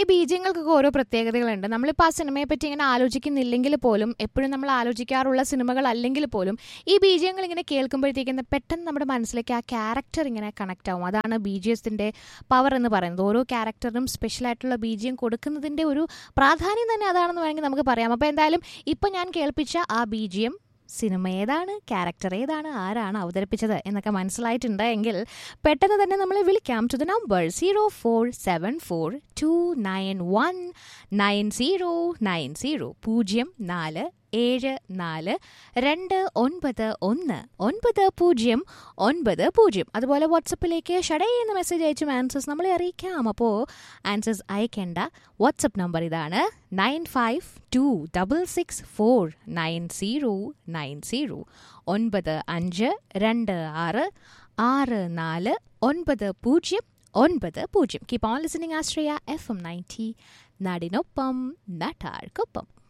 ബീജങ്ങൾക്കൊക്കെ ഓരോ പ്രത്യേകതകളുണ്ട് നമ്മളിപ്പോൾ ആ സിനിമയെ പറ്റി ഇങ്ങനെ ആലോചിക്കുന്നില്ലെങ്കിൽ പോലും എപ്പോഴും നമ്മൾ ആലോചിക്കാറുള്ള സിനിമകൾ അല്ലെങ്കിൽ പോലും ഈ ബീജങ്ങൾ ഇങ്ങനെ കേൾക്കുമ്പോഴത്തേക്കും പെട്ടെന്ന് നമ്മുടെ മനസ്സിലേക്ക് ആ ക്യാരക്ടർ ഇങ്ങനെ കണക്റ്റ് ആവും അതാണ് ബി ജി എസിൻ്റെ പവർ എന്ന് പറയുന്നത് ഓരോ ക്യാരക്ടറിനും സ്പെഷ്യലായിട്ടുള്ള ബീജിയം കൊടുക്കുന്നതിൻ്റെ ഒരു പ്രാധാന്യം തന്നെ അതാണെന്ന് വേണമെങ്കിൽ നമുക്ക് പറയാം അപ്പോൾ എന്തായാലും ഇപ്പം ഞാൻ കേൾപ്പിച്ച ആ ബീജിയം സിനിമ ഏതാണ് ക്യാരക്ടർ ഏതാണ് ആരാണ് അവതരിപ്പിച്ചത് എന്നൊക്കെ മനസ്സിലായിട്ടുണ്ട് എങ്കിൽ പെട്ടെന്ന് തന്നെ നമ്മളെ വിളിക്കാം to the number zero four seven four two nine one nine zero nine zero പൂജ്യം നാല് ഏഴ് നാല് രണ്ട് ഒൻപത് ഒന്ന് ഒൻപത് പൂജ്യം ഒൻപത് പൂജ്യം അതുപോലെ വാട്സപ്പിലേക്ക് ഷടേ എന്ന മെസ്സേജ് അയച്ചും ആൻസേഴ്സ് നമ്മളെ അറിയിക്കാം അപ്പോൾ ആൻസേഴ്സ് അയക്കേണ്ട വാട്സപ്പ് നമ്പർ ഇതാണ് nine five two double six four nine zero nine zero ഒൻപത് അഞ്ച് രണ്ട് ആറ് ആറ് നാല് ഒൻപത് പൂജ്യം ഒൻപത് പൂജ്യം keep on listening Ashraya F M ninety നാടിനൊപ്പം നാട്ടാർക്കൊപ്പം